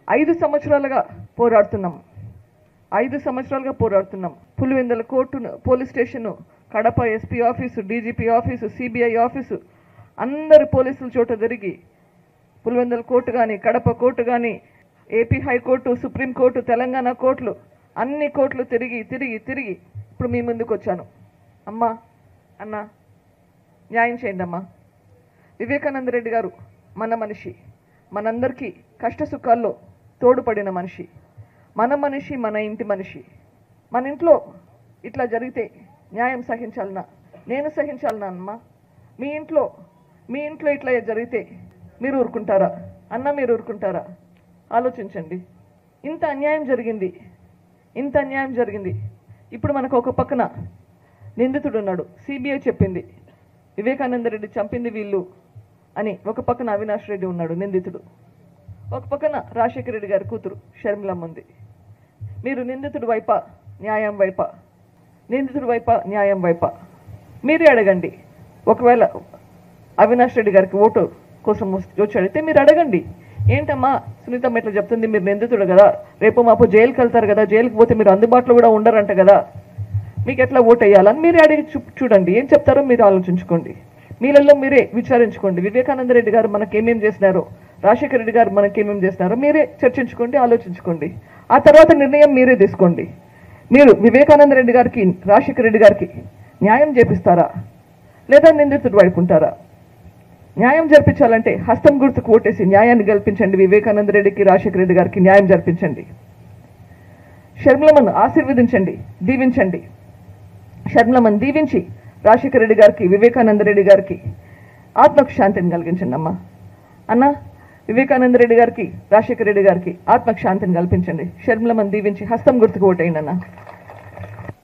ఐదు సంవత్సరాలుగా పోరాడుతున్నాం ఐదు సంవత్సరాలుగా పోరాడుతున్నాం పులివెందుల కోర్టును police station Kadapa SP office DGP office CBI office అందరు పోలీసుల చోట జరిగి పులివెందుల కోర్టు కానీ కడప కోర్టు కానీ ఏపీ హైకోర్టు సుప్రీంకోర్టు తెలంగాణ కోర్టులు అన్ని కోర్టులు తిరిగి తిరిగి తిరిగి ఇప్పుడు మీ ముందుకు వచ్చాను అమ్మా అన్న న్యాయం చేయండి అమ్మా వివేకానంద రెడ్డి గారు మన మనిషి మనందరికీ కష్ట సుఖాల్లో తోడుపడిన మనిషి మన మనిషి మన ఇంటి మనిషి మన ఇంట్లో ఇట్లా జరిగితే న్యాయం సహించాలనా నేను సహించాలనా అమ్మా మీ ఇంట్లో మీ ఇంట్లో ఇట్లా జరిగితే మీరు ఊరుకుంటారా అన్న మీరు ఊరుకుంటారా ఆలోచించండి ఇంత అన్యాయం జరిగింది ఇంత అన్యాయం జరిగింది ఇప్పుడు మనకు ఒక పక్కన నిందితుడు ఉన్నాడు సిబిఐ చెప్పింది వివేకానంద రెడ్డి చంపింది వీళ్ళు అని ఒక పక్కన అవినాష్ రెడ్డి ఉన్నాడు నిందితుడు ఒక పక్కన రాజశేఖర రెడ్డి గారి కూతురు షర్మిలమ్మ ఉంది మీరు నిందితుడు వైప న్యాయం వైప నిందితుడు వైప న్యాయం వైప మీరే అడగండి ఒకవేళ అవినాష్ రెడ్డి గారికి ఓటు కోసం వస్- వచ్చి అడిగితే మీరు అడగండి ఏంటమ్మా సునీతమ్మ ఇట్లా చెప్తుంది మీరు నిందితుడు కదా రేపు మాపు జైలుకి వెళ్తారు కదా జైలుకి పోతే మీరు అందుబాటులో కూడా ఉండరంట కదా మీకు ఎట్లా ఓటు వేయాలని మీరే అడిగి చూ చూడండి ఏం చెప్తారో మీరు ఆలోచించుకోండి మీలలో మీరే విచారించుకోండి వివేకానంద రెడ్డి గారు మనకి ఏమేం చేసినారో రాజశేఖర రెడ్డి గారు మనకి ఏమేం చేసినారో మీరే చర్చించుకోండి ఆలోచించుకోండి ఆ తర్వాత నిర్ణయం మీరే తీసుకోండి మీరు వివేకానంద రెడ్డి గారికి రాజశేఖర రెడ్డి గారికి న్యాయం చేపిస్తారా లేదా నిందితుడు వైపుంటారా న్యాయం జరిపించాలంటే హస్తం గుర్తుకు ఓటేసి న్యాయాన్ని గెలిపించండి వివేకానంద రెడ్డికి రాజశేఖర రెడ్డి గారికి న్యాయం జరిపించండి షర్మిలమ్మను ఆశీర్వదించండి దీవించండి షర్మిలమ్మను దీవించి రాజశేఖర రెడ్డి గారికి వివేకానంద రెడ్డి గారికి ఆత్మకు శాంతిని కలిగించండి అమ్మా అన్న వివేకానంద రెడ్డి గారికి రాజశేఖర రెడ్డి గారికి ఆత్మకు శాంతిని కల్పించండి షర్మిలమ్మను దీవించి హస్తం గుర్తుకు ఓటేయండి అన్న